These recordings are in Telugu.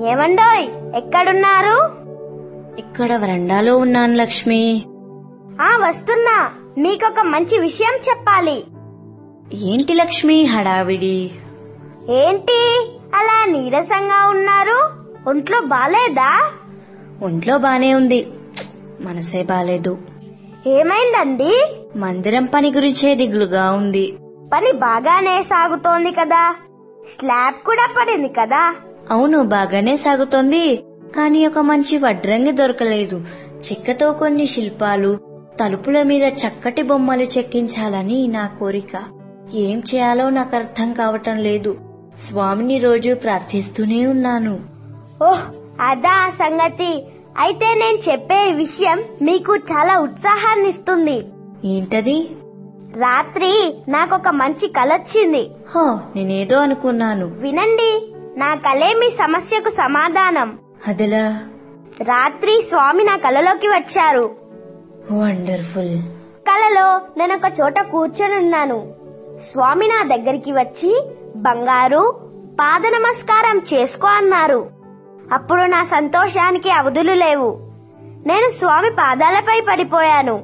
ఏమండోయ్ ఎక్కడున్నారు ఇక్కడ వరండాలో ఉన్నాను లక్ష్మి ఆ వస్తున్నా మీకొక మంచి విషయం చెప్పాలి ఏంటి లక్ష్మి హడావిడి ఏంటి అలా నీరసంగా ఉన్నారు ఒంట్లో బాలేదా ఒంట్లో బానే ఉంది ప్చ్! మనసే బాలేదు ఏమైందండి మందిరం పని గురించే దిగులుగా ఉంది పని బాగానే సాగుతోంది కదా స్లాబ్ కూడా పడింది కదా అవును బాగానే సాగుతోంది కానీ ఒక మంచి వడ్రంగి దొరకలేదు చెక్కతో కొన్ని శిల్పాలు తలుపుల మీద చక్కటి బొమ్మలు చెక్కించాలని నా కోరిక ఏం చేయాలో నాకు అర్థం కావటం లేదు స్వామిని రోజు ప్రార్థిస్తూనే ఉన్నాను ఓహ్ అదా ఆ సంగతి అయితే నేను చెప్పే ఈ విషయం మీకు చాలా ఉత్సాహాన్ని ఇస్తుంది ఏంటది రాత్రి నాకొక మంచి కలొచ్చింది హో నేనేదో అనుకున్నాను వినండి నా కలే మీ సమస్యకు సమాధానం అదిలా రాత్రి స్వామి నా కలలోకి వచ్చారు వండర్ఫుల్ కలలో నేను ఒక చోట కూర్చొని ఉన్నాను స్వామి నా దగ్గరికి వచ్చి బంగారు పాద నమస్కారం చేసుకో అన్నారు అప్పుడు నా సంతోషానికి అవధులు లేవు నేను స్వామి పాదాలపై పడిపోయాను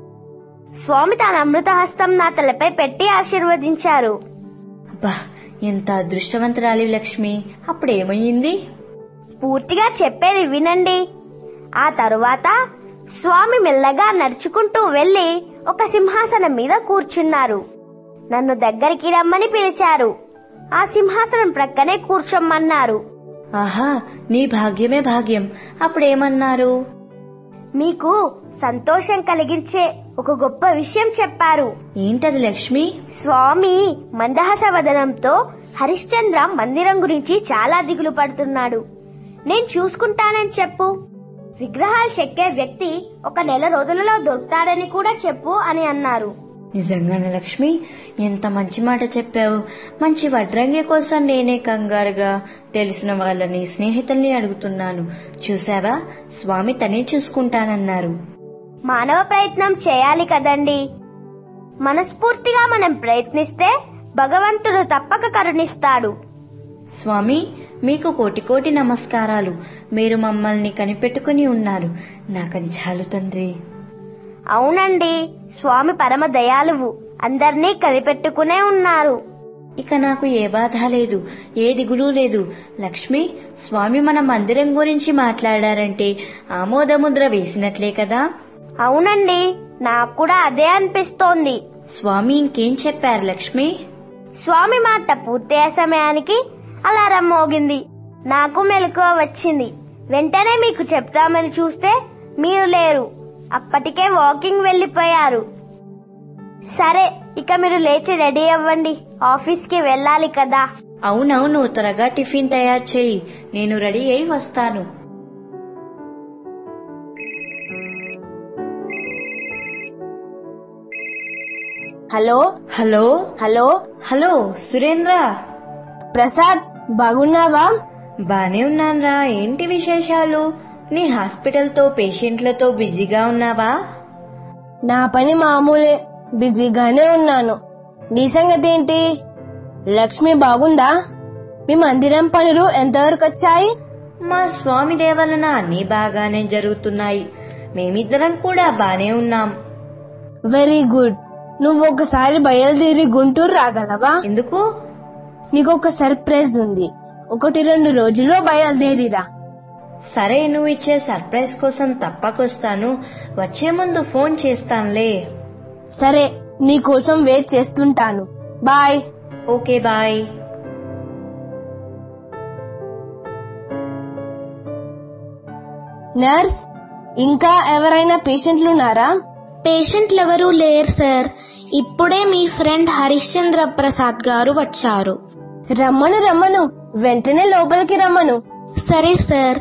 స్వామి తన అమృత హస్తం నా తలపై పెట్టి ఆశీర్వదించారు అబ్బా ఎంత అదృష్టవంతురాలి లక్ష్మి అప్పుడేమయ్యింది పూర్తిగా చెప్పేది వినండి ఆ తరువాత స్వామి మెల్లగా నడుచుకుంటూ వెళ్లి ఒక సింహాసనం మీద కూర్చున్నారు నన్ను దగ్గరికి రమ్మని పిలిచారు ఆ సింహాసనం ప్రక్కనే కూర్చోమన్నారు ఆహా నీ భాగ్యమే భాగ్యం అప్పుడేమన్నారు మీకు సంతోషం కలిగించే ఒక గొప్ప విషయం చెప్పారు ఏంటది లక్ష్మి స్వామి మందహాస వదనంతో హరిశ్చంద్ర మందిరం గురించి చాలా దిగులు పడుతున్నాడు నేను చూసుకుంటానని చెప్పు విగ్రహాలు చెక్కే వ్యక్తి ఒక నెల రోజులలో దొరుకుతాడని కూడా చెప్పు అని అన్నారు నిజంగానే లక్ష్మి ఎంత మంచి మాట చెప్పావు మంచి వడ్రంగి కోసం నేనే కంగారుగా తెలిసిన వాళ్ళని స్నేహితుల్ని అడుగుతున్నాను చూసావా స్వామి తనే చూసుకుంటానన్నారు మానవ ప్రయత్నం చేయాలి కదండి మనస్ఫూర్తిగా మనం ప్రయత్నిస్తే భగవంతుడు తప్పక కరుణిస్తాడు స్వామి మీకు కోటి కోటి నమస్కారాలు మీరు మమ్మల్ని కనిపెట్టుకుని ఉన్నారు నాకది చాలు తండ్రి అవునండి స్వామి పరమ దయాలువు అందర్నీ కనిపెట్టుకునే ఉన్నారు ఇక నాకు ఏ బాధ లేదు ఏ దిగులు లేదు లక్ష్మి స్వామి మన మందిరం గురించి మాట్లాడారంటే ఆమోదముద్ర వేసినట్లే కదా అవునండి నాకు కూడా అదే అనిపిస్తోంది స్వామి ఇంకేం చెప్పారు లక్ష్మి స్వామి మాట పూర్తయ్యే సమయానికి అలారం మోగింది నాకు మెలకువ వచ్చింది వెంటనే మీకు చెప్తామని చూస్తే మీరు లేరు అప్పటికే వాకింగ్ వెళ్ళిపోయారు సరే ఇక మీరు లేచి రెడీ అవ్వండి ఆఫీస్ కి వెళ్ళాలి కదా అవునవును త్వరగా టిఫిన్ తయారు చేయి నేను రెడీ అయి వస్తాను hello hello hello hello Surendra Prasad బాగున్నావా బానే ఉన్నాన్రా ఏంటి విశేషాలు నీ హాస్పిటల్తో పేషెంట్లతో బిజీగా ఉన్నావా నా పని మామూలే బిజీగానే ఉన్నాను నీ సంగతి ఏంటి లక్ష్మి బాగుందా మీ మందిరం పనులు ఎంతవరకు వచ్చాయి మా స్వామి దేవలన అన్ని బాగానే జరుగుతున్నాయి మేమిద్దరం కూడా బానే ఉన్నాం వెరీ గుడ్ నువ్వు ఒకసారి బయలుదేరి గుంటూరు రాగలవా ఎందుకు నీకు ఒక సర్ప్రైజ్ ఉంది ఒకటి రెండు రోజుల్లో బయలుదేరిరా సరే నువ్వు ఇచ్చే సర్ప్రైజ్ కోసం తప్పకొస్తాను వచ్చే ముందు ఫోన్ చేస్తానులే సరే నీ కోసం వెయిట్ చేస్తుంటాను బాయ్ ఓకే బాయ్ నర్స్ ఇంకా ఎవరైనా పేషెంట్లున్నారా పేషెంట్లు ఎవరూ లేరు సార్ ఇప్పుడే మీ ఫ్రెండ్ హరిశ్చంద్ర ప్రసాద్ గారు వచ్చారు రమ్మను రమ్మను వెంటనే లోపలికి రమ్మను సరే సార్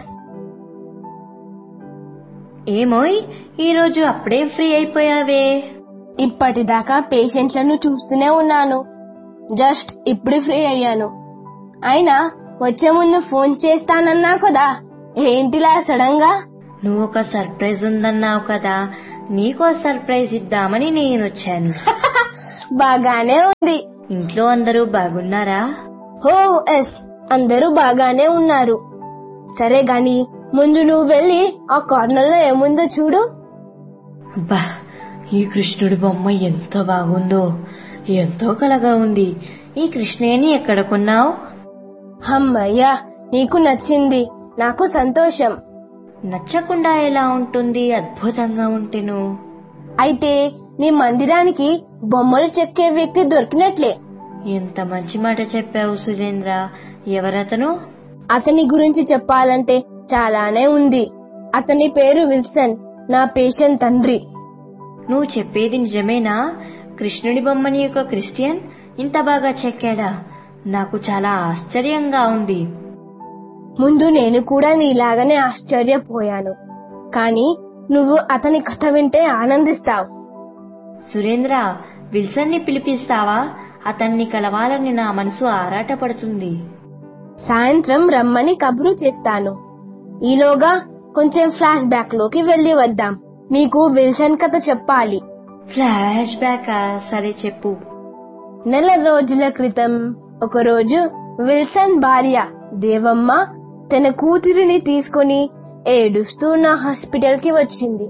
ఏమోయ్ ఈరోజు అప్పుడే ఫ్రీ అయిపోయావే ఇప్పటిదాకా పేషెంట్లను చూస్తూనే ఉన్నాను జస్ట్ ఇప్పుడు ఫ్రీ అయ్యాను అయినా వచ్చే ముందు ఫోన్ చేస్తానన్నా కదా ఏంటిలా సడన్ గా నువ్వు ఒక సర్ప్రైజ్ ఉందన్నావు కదా నీకో సర్ప్రైజ్ ఇద్దామని నేను వచ్చాను బాగానే ఉంది ఇంట్లో అందరూ బాగున్నారా హో ఎస్ అందరూ బాగానే ఉన్నారు సరే గాని ముందు నువ్వు వెళ్ళి ఆ కార్నర్ లో ఏముందో చూడు బా ఈ కృష్ణుడి బొమ్మ ఎంత బాగుందో ఎంతో కలగా ఉంది ఈ కృష్ణేని ఎక్కడ కొన్నావు అమ్మయ్యా నీకు నచ్చింది నాకు సంతోషం నచ్చకుండా ఎలా ఉంటుంది అద్భుతంగా ఉంటేను అయితే నీ మందిరానికి బొమ్మలు చెక్కే వ్యక్తి దొరికినట్లే ఎంత మంచి మాట చెప్పావు సురేంద్ర ఎవరతను అతని గురించి చెప్పాలంటే చాలానే ఉంది అతని పేరు విల్సన్ నా పేషెంట్ తండ్రి నువ్వు చెప్పేది నిజమేనా కృష్ణుడి బొమ్మని యొక్క క్రిస్టియన్ ఇంత బాగా చెక్కాడా నాకు చాలా ఆశ్చర్యంగా ఉంది ముందు నేను కూడా నీలాగానే ఆశ్చర్యపోయాను కానీ నువ్వు అతని కథ వింటే ఆనందిస్తావు సురేంద్ర విల్సన్ ని పిలిపిస్తావా అతన్ని కలవాలని నా మనసు ఆరాటపడుతుంది సాయంత్రం రమ్మని కబురు చేస్తాను ఈలోగా కొంచెం ఫ్లాష్ బ్యాక్ లోకి వెళ్లి వద్దాం నీకు విల్సన్ కథ చెప్పాలి ఫ్లాష్ బ్యాక్ సరే చెప్పు నెల రోజుల క్రితం ఒకరోజు విల్సన్ భార్య దేవమ్మ తన కూతురిని తీసుకుని ఏడుస్తూ నా హాస్పిటల్ కి వచ్చింది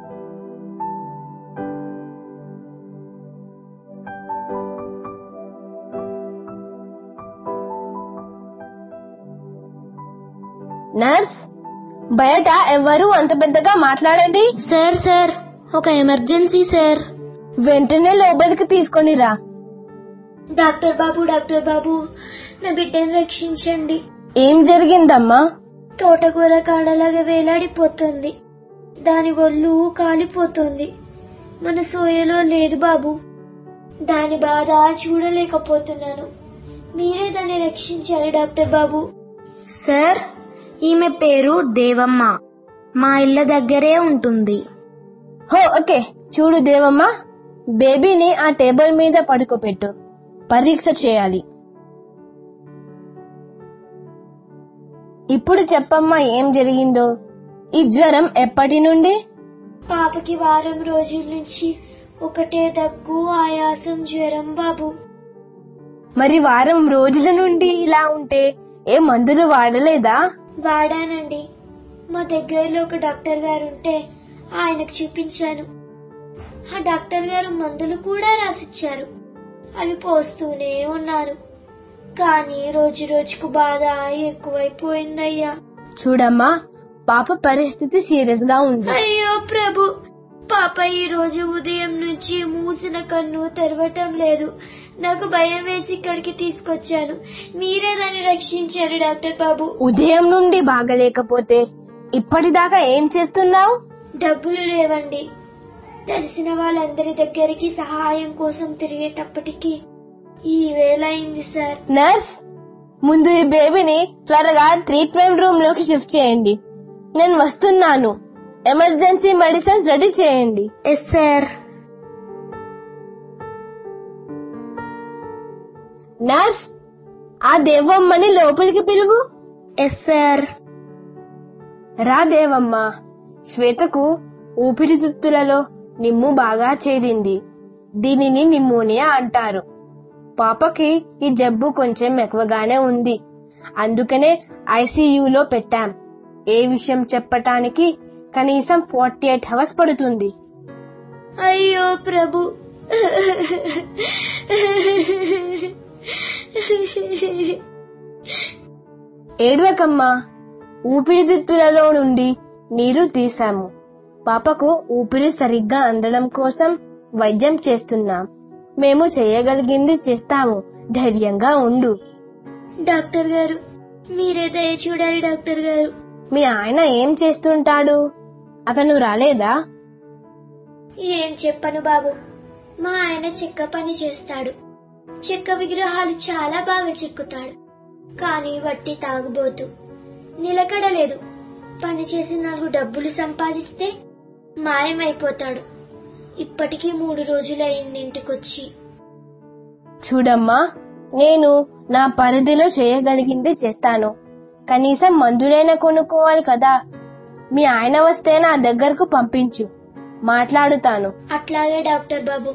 నర్స్ బయట ఎవరు అంత పెద్దగా మాట్లాడండి సార్ సార్ ఒక ఎమర్జెన్సీ సార్ వెంటనే లోపలికి తీసుకొని రా డాక్టర్ బాబు డాక్టర్ బాబు నా బిడ్డను రక్షించండి ఏం జరిగిందమ్మా తోటకూర కాడలాగా వేలాడిపోతుంది దాని ఒళ్ళు కాలిపోతుంది మన సోయలో లేదు బాబు దాని బాధ చూడలేకపోతున్నాను మీరే దాన్ని రక్షించాలి డాక్టర్ బాబు సార్ ఈమె పేరు దేవమ్మ మా ఇళ్ళ దగ్గరే ఉంటుంది హో ఓకే చూడు దేవమ్మ బేబీని ఆ టేబుల్ మీద పడుకోపెట్టు పరీక్ష చేయాలి ఇప్పుడు చెప్పమ్మా ఏం జరిగిందో ఈ జ్వరం ఎప్పటి నుండి పాపకి వారం రోజుల నుంచి ఒకటే దగ్గు ఆయాసం జ్వరం బాబు మరి వారం రోజుల నుండి ఇలా ఉంటే ఏ మందులు వాడలేదా వాడానండి మా దగ్గరలో ఒక డాక్టర్ గారు ఉంటే ఆయనకు చూపించాను ఆ డాక్టర్ గారు మందులు కూడా రాసిచ్చారు అవి పోస్తూనే ఉన్నాను కానీ రోజు రోజుకు బాధ ఎక్కువైపోయిందయ్యా చూడమ్మా పాప పరిస్థితి సీరియస్ గా ఉంది అయ్యో ప్రభు పాప ఈ రోజు ఉదయం నుంచి మూసిన కన్ను తెరవటం లేదు నాకు భయం వేసి ఇక్కడికి తీసుకొచ్చాను మీరే దాన్ని రక్షించండి డాక్టర్ బాబు ఉదయం నుండి బాగలేకపోతే ఇప్పటిదాకా ఏం చేస్తున్నావు డబ్బులు లేవండి తెలిసిన వాళ్ళందరి దగ్గరికి సహాయం కోసం తిరిగేటప్పటికి ఈ వేళ అయింది సార్ నర్స్ ముందు ఈ బేబీని త్వరగా ట్రీట్మెంట్ రూమ్ లోకి షిఫ్ట్ చేయండి నేను వస్తున్నాను ఎమర్జెన్సీ మెడిసిన్స్ రెడీ చేయండి ఎస్ సార్ నర్స్ ఆ దేవమ్మని లోపలికి పిలువు ఎస్ సార్ రా దేవమ్మ శ్వేతకు ఊపిరితిత్తులలో నిమ్ము బాగా చేరింది దీనిని నిమోనియా అంటారు పాపకి ఈ జబ్బు కొంచెం ఎక్కువగానే ఉంది అందుకనే ఐసీయూలో పెట్టాం ఏ విషయం చెప్పటానికి కనీసం ఫార్టీ ఎయిట్ అవర్స్ పడుతుంది అయ్యో ప్రభు ఏడవకమ్మా ఊపిరితిత్తులలో నుండి నీరు తీశాము పాపకు ఊపిరి సరిగ్గా అందడం కోసం వైద్యం చేస్తున్నాం మేము చేయగలిగింది చేస్తాము ధైర్యంగా ఉండు డాక్టర్ గారు మీరే దయ చూడాలి డాక్టర్ గారు మీ ఆయన ఏం చేస్తుంటాడు అతను రాలేదా ఏం చెప్పను బాబు మా ఆయన చెక్క పని చేస్తాడు చెక్క విగ్రహాలు చాలా బాగా చెక్కుతాడు కానీ వట్టి తాగుబోతు నిలకడలేదు పని చేసి నాలుగు డబ్బులు సంపాదిస్తే మాయమైపోతాడు ఇప్పటికీ మూడు రోజులయ్యింది ఇంటికొచ్చి చూడమ్మా నేను నా పరిధిలో చేయగలిగింది చేస్తాను కనీసం మందులైనా కొనుక్కోవాలి కదా మీ ఆయన వస్తే నా దగ్గరకు పంపించు మాట్లాడుతాను అట్లాగే డాక్టర్ బాబు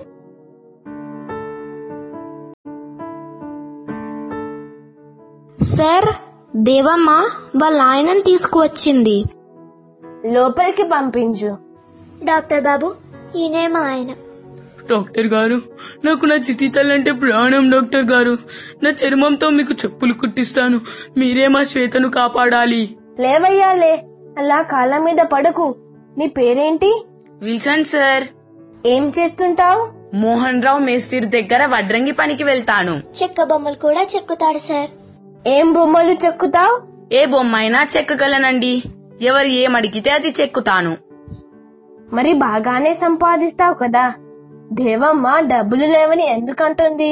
సార్ దేవమ్మ వాళ్ళ ఆయనను తీసుకువచ్చింది లోపలికి పంపించు డాక్టర్ బాబు ఈయనే మా ఆయన డాక్టర్ గారు నాకు నా చిట్టి తల్లంటే ప్రాణం డాక్టర్ గారు నా చర్మంతో మీకు చెప్పులు కుట్టిస్తాను మీరే మా శ్వేతను కాపాడాలి లేవయ్యా లే అలా కాళ్ళ మీద పడకు నీ పేరేంటి విల్సన్ సార్ ఏం చేస్తుంటావు మోహన్ రావు మేస్త్రి దగ్గర వడ్రంగి పనికి వెళ్తాను చెక్క బొమ్మలు కూడా చెక్కుతాడు సార్ ఏం బొమ్మలు చెక్కుతావు ఏ బొమ్మ అయినా చెక్కగలనండి ఎవరు ఏం అడిగితే అది చెక్కుతాను మరి బాగానే సంపాదిస్తావు కదా దేవమ్మ డబ్బులు లేవని ఎందుకంటుంది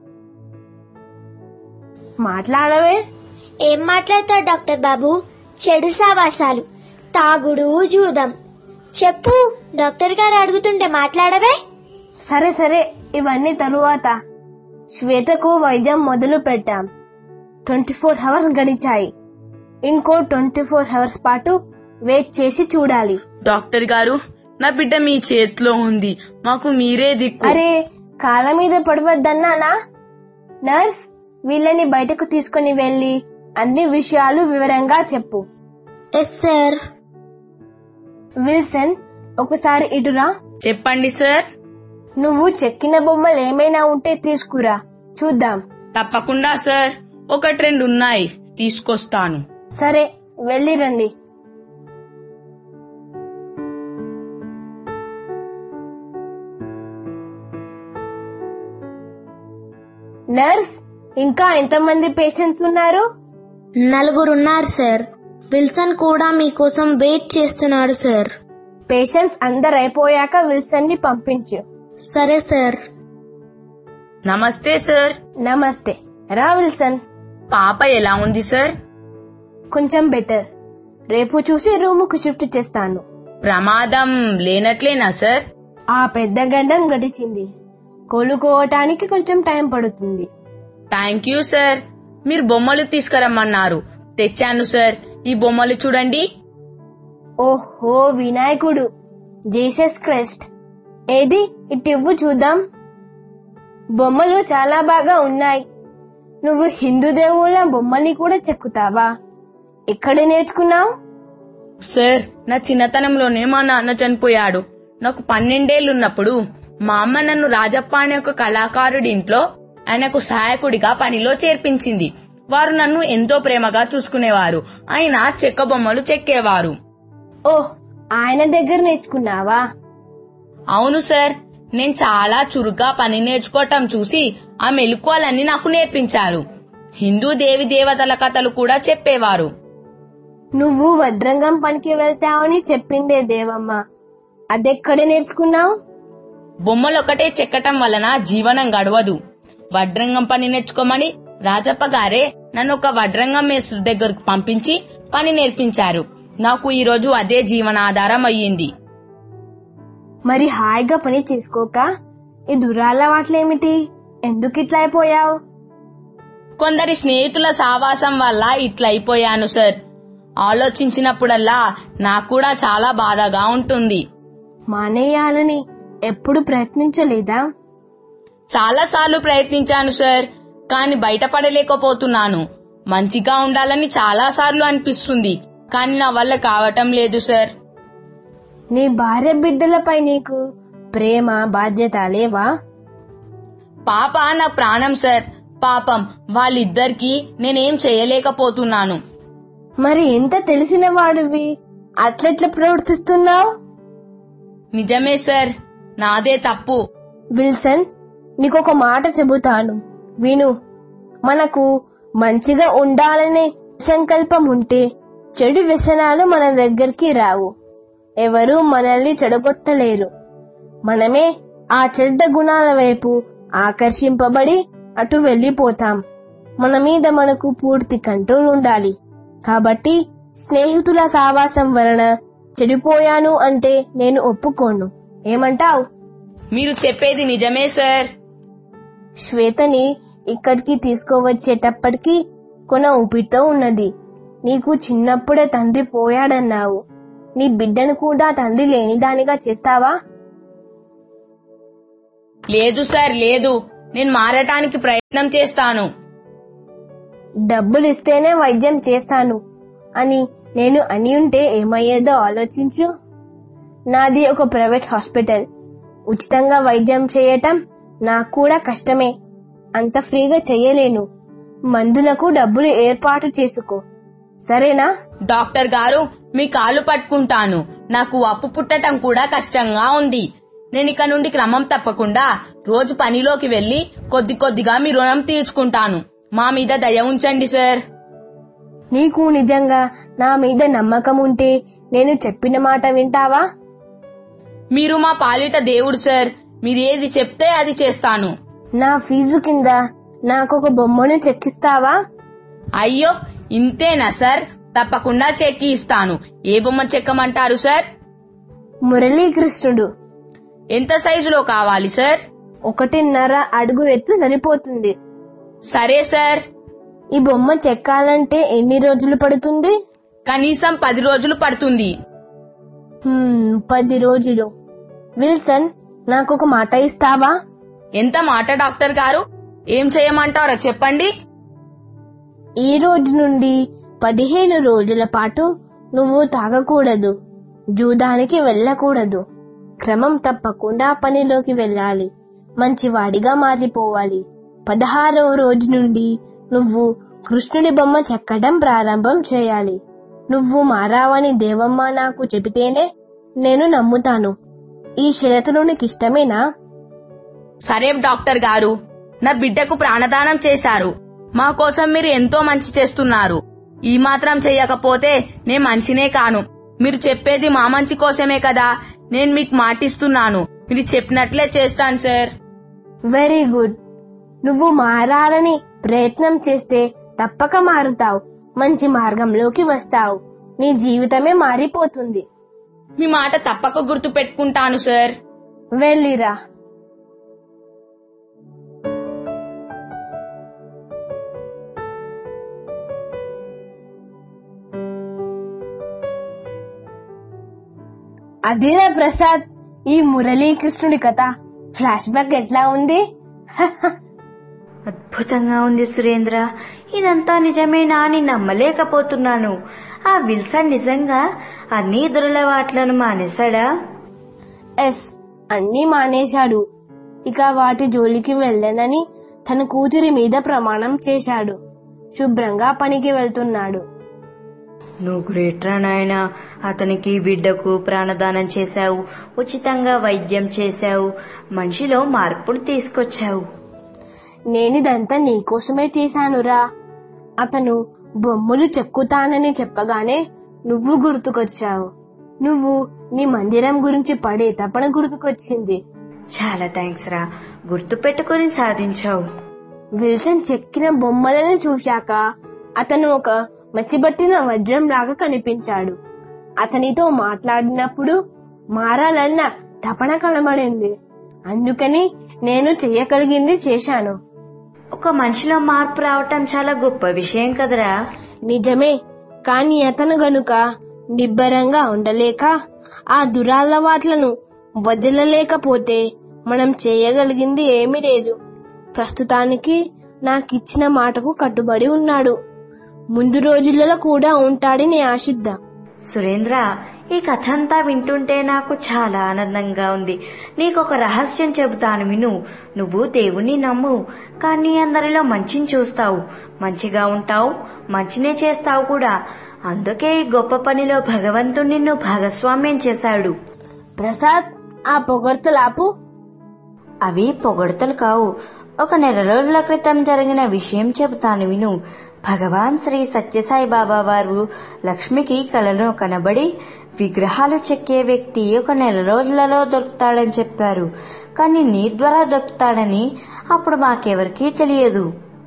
మాట్లాడవే ఏం మాట్లాడతావు డాక్టర్ బాబు చెడు సావాసాలు తాగుడు జూదం చెప్పు డాక్టర్ గారు అడుగుతుంటే మాట్లాడవే సరే సరే ఇవన్నీ తరువాత శ్వేతకు వైద్యం మొదలు పెట్టాం ట్వంటీ ఫోర్ అవర్స్ గడిచాయి ఇంకో ట్వంటీ ఫోర్ అవర్స్ పాటు వెయిట్ చేసి చూడాలి డాక్టర్ గారు నా బిడ్డ మీ చేతిలో ఉంది మాకు మీరే దిక్కు అరే కాళ్ళ మీద పడవద్దన్నానా నర్స్ వీళ్ళని బయటకు తీసుకుని వెళ్ళి అన్ని విషయాలు వివరంగా చెప్పు ఎస్ సార్ విల్సన్ ఒకసారి ఇటురా చెప్పండి సార్ నువ్వు చెక్కిన బొమ్మలు ఏమైనా ఉంటే తీసుకురా చూద్దాం తప్పకుండా సార్ ఒకటి రెండు ఉన్నాయి తీసుకొస్తాను సరే వెళ్ళి రండి నర్స్ ఇంకా ఎంతమంది పేషెంట్స్ ఉన్నారు నలుగురున్నారు సార్ విల్సన్ కూడా మీకోసం వెయిట్ చేస్తున్నాడు సార్ పేషెంట్స్ అందరు అయిపోయాక విల్సన్ ని పంపించు సరే సార్ నమస్తే సార్ నమస్తే రా విల్సన్ పాప ఎలా ఉంది సార్ కొంచెం బెటర్ రేపు చూసి రూముకు షిఫ్ట్ చేస్తాను ప్రమాదం లేనట్లేనా సార్ ఆ పెద్ద గడ్డం గడిచింది కోలుకోవటానికి కొంచెం టైం పడుతుంది థ్యాంక్ యూ సార్ మీరు బొమ్మలు తీసుకురమ్మన్నారు తెచ్చాను సార్ ఈ బొమ్మలు చూడండి ఓహో వినాయకుడు జీసస్ క్రైస్ట్ ఏది ఇటివ్వు చూద్దాం బొమ్మలు చాలా బాగా ఉన్నాయి నువ్వు హిందూ దేవుళ్ళ బొమ్మల్ని కూడా చెక్కుతావా ఎక్కడ నేర్చుకున్నావు సార్ నా చిన్నతనంలోనే మా నాన్న చనిపోయాడు నాకు పన్నెండేళ్లున్నప్పుడు మా అమ్మ నన్ను రాజప్ప అనే ఒక కళాకారుడి ఇంట్లో ఆయనకు సహాయకుడిగా పనిలో చేర్పించింది వారు నన్ను ఎంతో ప్రేమగా చూసుకునేవారు ఆయన చెక్క బొమ్మలు చెక్కేవారు ఓహ్ ఆయన దగ్గర నేర్చుకున్నావా అవును సార్ నేను చాలా చురుగ్గా పని నేర్చుకోవటం చూసి ఆ మెలకువలన్నీ నాకు నేర్పించారు హిందూ దేవి దేవతల కథలు కూడా చెప్పేవారు నువ్వు వడ్రంగం పనికి వెళ్తావని చెప్పిందే దేవమ్మ అదెక్కడ నేర్చుకున్నావు బొమ్మలొకటే చెక్కటం వలన జీవనం గడవదు వడ్రంగం పని నేర్చుకోమని రాజప్ప గారే నన్ను ఒక వడ్రంగం మేస్త్రి దగ్గరకు పంపించి పని నేర్పించారు నాకు ఈ రోజు అదే జీవనాధారం అయ్యింది మరి హాయిగా పని చేసుకోక ఈ దురాలవాట్లేమిటి ఎందుకు ఇట్లా అయిపోయావు కొందరి స్నేహితుల సావాసం వల్ల ఇట్లయిపోయాను సార్ ఆలోచించినప్పుడల్లా నాకు కూడా చాలా బాధగా ఉంటుంది మానేయాలని ఎప్పుడు ప్రయత్నించలేదా చాలా సార్లు ప్రయత్నించాను సార్ కానీ బయటపడలేకపోతున్నాను మంచిగా ఉండాలని చాలా సార్లు అనిపిస్తుంది కానీ నా వల్ల కావటం లేదు సార్ నీ భార్య బిడ్డలపై నీకు ప్రేమ బాధ్యత లేవా పాప నా ప్రాణం సార్ పాపం వాళ్ళిద్దరికి నేనేం చేయలేకపోతున్నాను మరి ఇంత తెలిసిన వాడివి అట్లెట్లా ప్రవర్తిస్తున్నావు నిజమే సార్ నాదే తప్పు విల్సన్ నీకొక మాట చెబుతాను విను మనకు మంచిగా ఉండాలనే సంకల్పం ఉంటే చెడు వ్యసనాలు మన దగ్గరికి రావు ఎవరూ మనల్ని చెడగొట్టలేరు మనమే ఆ చెడ్డ గుణాల వైపు ఆకర్షింపబడి అటు వెళ్ళిపోతాం మన మీద మనకు పూర్తి కంట్రోల్ ఉండాలి కాబట్టి స్నేహితుల సావాసం వలన చెడిపోయాను అంటే నేను ఒప్పుకోను ఏమంటావ్ మీరు చెప్పేది నిజమే సార్ శ్వేతని ఇక్కడికి తీసుకువచ్చేటప్పటికి కొన ఊపిరితో ఉన్నది నీకు చిన్నప్పుడే తండ్రి పోయాడన్నావు నీ బిడ్డను కూడా తండ్రి లేనిదానిగా చేస్తావా లేదు సార్ లేదు నేను మారటానికి ప్రయత్నం చేస్తాను డబ్బులు ఇస్తేనే వైద్యం చేస్తాను అని నేను అని ఉంటే ఏమయ్యేదో ఆలోచించు నాది ఒక ప్రైవేట్ హాస్పిటల్ ఉచితంగా వైద్యం చేయటం నాకు కూడా కష్టమే అంత ఫ్రీగా చెయ్యలేను మందులకు డబ్బులు ఏర్పాటు చేసుకో సరేనా డాక్టర్ గారు మీ కాలు పట్టుకుంటాను నాకు అప్పు పుట్టటం కూడా కష్టంగా ఉంది నేను ఇక నుండి క్రమం తప్పకుండా రోజు పనిలోకి వెళ్లి కొద్ది కొద్దిగా మీ రుణం తీర్చుకుంటాను మా మీద దయ ఉంచండి సార్ నీకు నిజంగా నా మీద నమ్మకం ఉంటే నేను చెప్పిన మాట వింటావా మీరు మా పాలిట దేవుడు సార్ మీరు ఏది చెప్తే అది చేస్తాను నా ఫీజు కింద నాకొక బొమ్మను చెక్కిస్తావా అయ్యో ఇంతేనా సార్ తప్పకుండా చెక్కి ఇస్తాను ఏ బొమ్మ చెక్కమంటారు సార్ మురళీకృష్ణుడు ఎంత సైజులో కావాలి సార్ ఒకటిన్నర అడుగు ఎత్తు సరిపోతుంది సరే సార్ ఈ బొమ్మ చెక్కాలంటే ఎన్ని రోజులు పడుతుంది కనీసం పది రోజులు పడుతుంది హ్మ్, పది రోజులు విల్సన్ నాకొక మాట ఇస్తావా ఎంత మాట డాక్టర్ గారు ఏం చేయమంటారో చెప్పండి ఈ రోజు నుండి పదిహేను రోజుల పాటు నువ్వు తాగకూడదు జూదానికి వెళ్ళకూడదు క్రమం తప్పకుండా పనిలోకి వెళ్ళాలి మంచివాడిగా మారిపోవాలి పదహారవ రోజు నుండి నువ్వు కృష్ణుడి బొమ్మ చెక్కడం ప్రారంభం చేయాలి నువ్వు మారావని దేవమ్మ నాకు చెబితేనే నేను నమ్ముతాను ఈ షరతులు నీకు ఇష్టమేనా సరే డాక్టర్ గారు నా బిడ్డకు ప్రాణదానం చేశారు మా కోసం మీరు ఎంతో మంచి చేస్తున్నారు ఈ మాత్రం చెయ్యకపోతే నేను మంచినే కాను మీరు చెప్పేది మా మంచి కోసమే కదా నేను మీకు మాటిస్తున్నాను మీరు చెప్పినట్లే చేస్తాను సార్ వెరీ గుడ్ నువ్వు మారాలని ప్రయత్నం చేస్తే తప్పక మారుతావు మంచి మార్గంలోకి వస్తావు నీ జీవితమే మారిపోతుంది మీ మాట తప్పక గుర్తు పెట్టుకుంటాను సార్ వెళ్ళిరా అదిరా ప్రసాద్ ఈ మురళీకృష్ణుడి కథ ఫ్లాష్ బ్యాక్ ఎట్లా ఉంది అద్భుతంగా ఉంది సురేంద్ర ఇదంతా నిజమేనా అని నమ్మలేకపోతున్నాను ఆ విల్సన్ నిజంగా అన్ని దురలవాట్లను మానేశాడా ఎస్ అన్నీ మానేశాడు ఇక వాటి జోలికి వెళ్ళనని తన కూతురి మీద ప్రమాణం చేశాడు శుభ్రంగా పనికి వెళ్తున్నాడు నువ్వు గ్రేట్రా నాయనా అతనికి బిడ్డకు ప్రాణదానం చేశావు ఉచితంగా వైద్యం చేశావు మనిషిలో మార్పును తీసుకొచ్చావు నేనిదంతా నీకోసమే చేశానురా అతను బొమ్మలు చెక్కుతానని చెప్పగానే నువ్వు గుర్తుకొచ్చావు నువ్వు నీ మందిరం గురించి పడే తపన గుర్తుకొచ్చింది చాలా థ్యాంక్స్ రా గుర్తు పెట్టుకుని సాధించావు విల్సన్ చెక్కిన బొమ్మలను చూశాక అతను ఒక మసిబట్టిన వజ్రం లాగా కనిపించాడు అతనితో మాట్లాడినప్పుడు మారాలన్న తపన కనబడింది అందుకని నేను చెయ్యగలిగింది చేశాను ఒక మనిషిలో మార్పు రావటం చాలా గొప్ప విషయం కదరా నిజమే కాని అతను గనుక నిబ్బరంగా ఉండలేక ఆ దురాలవాట్లను వదలలేకపోతే మనం చేయగలిగింది ఏమీ లేదు ప్రస్తుతానికి నాకిచ్చిన మాటకు కట్టుబడి ఉన్నాడు ముందు రోజులలో కూడా ఉంటాడని ఆశిద్దాం సురేంద్ర ఈ కథ అంతా వింటుంటే నాకు చాలా ఆనందంగా ఉంది నీకు ఒక రహస్యం చెబుతాను విను నువ్వు దేవుణ్ణి నమ్ము కానీ అందరిలో మంచిని చూస్తావు మంచిగా ఉంటావు మంచినే చేస్తావు కూడా అందుకే ఈ గొప్ప పనిలో భగవంతుడు నిన్ను భాగస్వామ్యం చేశాడు ప్రసాద్ ఆ పొగడ్తలాపు అవి పొగడతలు కావు ఒక నెల రోజుల క్రితం జరిగిన విషయం చెబుతాను విను భగవాన్ శ్రీ సత్యసాయి బాబా వారు లక్ష్మికి కలలో కనబడి విగ్రహాలు చెక్కే వ్యక్తి ఒక నెల రోజులలో దొరుకుతాడని చెప్పారు కానీ నీ ద్వారా దొరుకుతాడని అప్పుడు మాకెవరికీ తెలియదు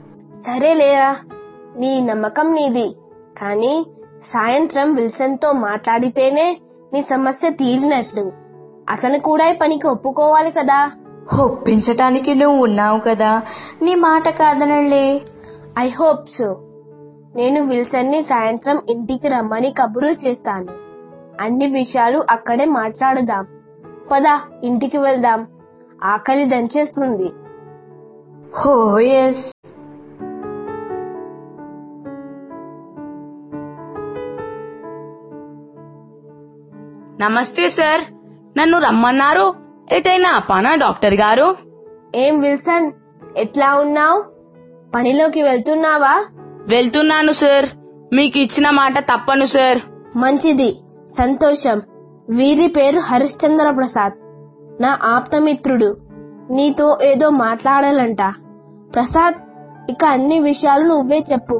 సరేలేరా నీ నమ్మకం నీది కానీ సాయంత్రం విల్సన్ తో మాట్లాడితేనే నీ సమస్య తీరినట్లు అతను కూడా ఈ పనికి ఒప్పుకోవాలి కదా ఒప్పించటానికి నువ్వు ఉన్నావు కదా నీ మాట కాదనలే ఐ హోప్ సో నేను విల్సన్ ని సాయంత్రం ఇంటికి రమ్మని కబురు చేస్తాను అన్ని విషయాలు అక్కడే మాట్లాడుదాం పద ఇంటికి వెళ్దాం ఆకలి దంచేస్తుంది హో ఎస్ నమస్తే సార్ నన్ను రమ్మన్నారు ఏటైనా పనా డాక్టర్ గారు ఏం విల్సన్ ఎట్లా ఉన్నావు పనిలోకి వెళ్తున్నావా వెళ్తున్నాను సార్ మీకు ఇచ్చిన మాట తప్పను సార్ మంచిది సంతోషం వీరి పేరు హరిశ్చంద్ర ప్రసాద్ నా ఆప్తమిత్రుడు నీతో ఏదో మాట్లాడాలంట ప్రసాద్ ఇక అన్ని విషయాలు నువ్వే చెప్పు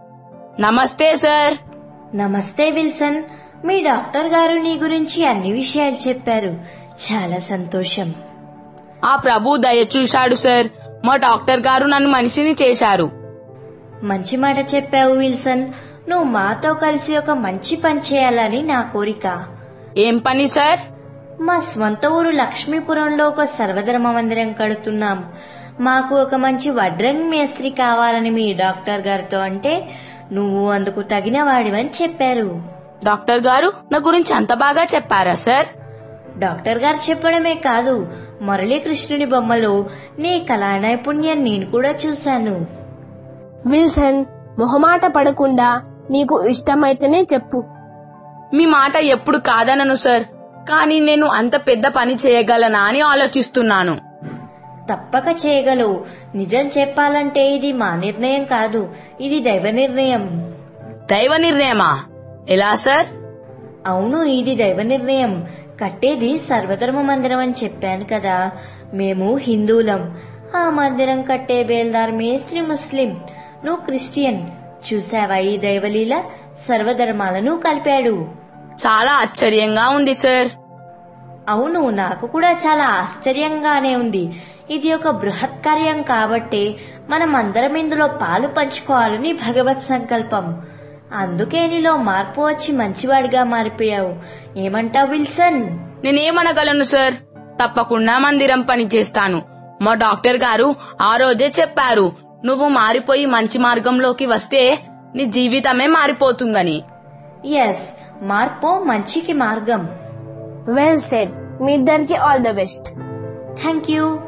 నమస్తే సార్ నమస్తే విల్సన్ మీ డాక్టర్ గారు నీ గురించి అన్ని విషయాలు చెప్పారు చాలా సంతోషం ఆ ప్రభు దయ చూశాడు సార్ మా డాక్టర్ గారు నన్ను మనిషిని చేశారు మంచి మాట చెప్పావు విల్సన్ నువ్వు మాతో కలిసి ఒక మంచి పని చేయాలని నా కోరిక ఏం పని సార్ మా స్వంత ఊరు లక్ష్మీపురంలో ఒక సర్వధర్మ మందిరం కడుతున్నాం మాకు ఒక మంచి వడ్రంగి మేస్త్రి కావాలని మీ డాక్టర్ గారితో అంటే నువ్వు అందుకు తగిన వాడివని చెప్పారు డాక్టర్ గారు నా గురించి అంత బాగా చెప్పారా సార్ డాక్టర్ గారు చెప్పడమే కాదు మురళీకృష్ణుని బొమ్మలో నీ కళా నైపుణ్యం నేను కూడా చూశాను విల్సన్ మొహమాట పడకుండా నీకు ఇష్టమైతేనే చెప్పు మీ మాట ఎప్పుడు కాదనను సార్ కానీ నేను అంత పెద్ద పని చేయగలనా అని ఆలోచిస్తున్నాను తప్పక చేయగలవు నిజం చెప్పాలంటే ఇది మా నిర్ణయం కాదు ఇది దైవ నిర్ణయం దైవ నిర్ణయమా ఎలా సార్ అవును ఇది దైవ నిర్ణయం కట్టేది సర్వధర్మ మందిరం అని చెప్పాను కదా మేము హిందువులం ఆ మందిరం కట్టే బేల్దార్ మేస్త్రి ముస్లిం నువ్వు క్రిస్టియన్ చూసావా ఈ దైవలీల సర్వధర్మాలను కలిపాడు చాలా ఆశ్చర్యంగా ఉంది సార్ అవును నాకు కూడా చాలా ఆశ్చర్యంగానే ఉంది ఇది ఒక బృహత్ కార్యం కాబట్టి మనం అందరం ఇందులో పాలు పంచుకోవాలని భగవత్ సంకల్పం అందుకే నీలో మార్పు వచ్చి మంచివాడిగా మారిపోయావు ఏమంటావు విల్సన్ నేనేమనగలను సార్ తప్పకుండా మందిరం పని చేస్తాను మా డాక్టర్ గారు ఆ రోజే చెప్పారు నువ్వు మారిపోయి మంచి మార్గంలోకి వస్తే నీ జీవితమే మారిపోతుందని ఎస్ మార్పు మంచికి మార్గం వెల్ సెడ్ మీ ఇద్దరికి all the best thank you